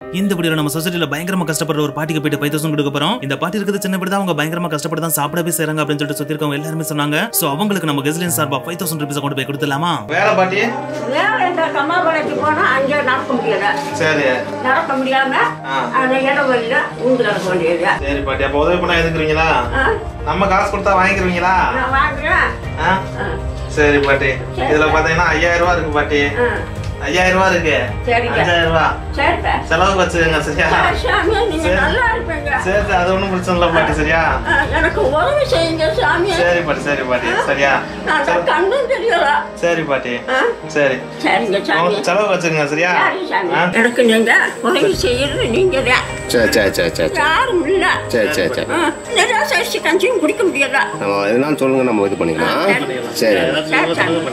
இந்த வீடியோல நம்ம சொசைட்டில பயங்கரமா கஷ்டப்படுற ஒரு பாட்டிக்கு போயிட்டு ஃபைவ் தௌசண்ட் கொடுக்க போறோம் இந்த பாட்டி இருக்கிறது சின்ன தான் அவங்க பயங்கரமா கஷ்டப்பட்டு தான் சாப்பிடவே செய்றாங்க அப்படின்னு சொல்லிட்டு சுத்தி இருக்கவங்க எல்லாருமே சொன்னாங்க சோ அவங்களுக்கு நம்ம கெஸ்லின் சார்பா ஃபைவ் தௌசண்ட் ருபீஸ் கொண்டு போய் கொடுத்துலாமா வேலை பாட்டி வேலை இந்த கம்மாபாளையத்துக்கு போனா அங்கே நடக்க முடியல சரி நடக்க முடியாம ஆ. அந்த இடம் வழியில ஊந்து நடக்க வேண்டியது சரி பாட்டி அப்ப உதவி பண்ண எதுக்குறீங்களா ஆ, நம்ம காசு கொடுத்தா வாங்கிக்கிறீங்களா நான் வாங்குறேன் ஆ? ஆ, சரி பாட்டி இதுல பாத்தீங்கன்னா ஐயாயிரம் ரூபாய் இருக்கு பாட்டி ஆ, ஐயாயிரம் ரூபாய் இருக்கு சரிங்க. அஞ்சாயிரம் ரூபாய் சரிப்பா செலவுக்கு வச்சுக்கோங்க சரியா சரி, சாமி நீங்க சரி. நல்லா இருப்பீங்க சரி சரி, அது ஒண்ணும் பிரச்சனை இல்லை பாட்டி சரியா ஆ, எனக்கு உதவி செய்யுங்க சாமி சரி பாட்டி சரி பாட்டி சரியா நான் தான் கண்ணும் தெரியல சரி பாட்டி ஆ, சரி சரிங்க சாமி உங்க செலவு வச்சுக்கோங்க சரியா சரி சாமி ஆ? எனக்கு நீங்க உதவி செய்யறது நீங்க தான் சரி சரி சரி சரி சரி யாரும் இல்ல சரி சரி சரி ஆ, நிறைய சரி கஞ்சியும் குடிக்க முடியல நம்ம என்னன்னு சொல்லுங்க நம்ம இது பண்ணிக்கலாம் சரி சரி சாமி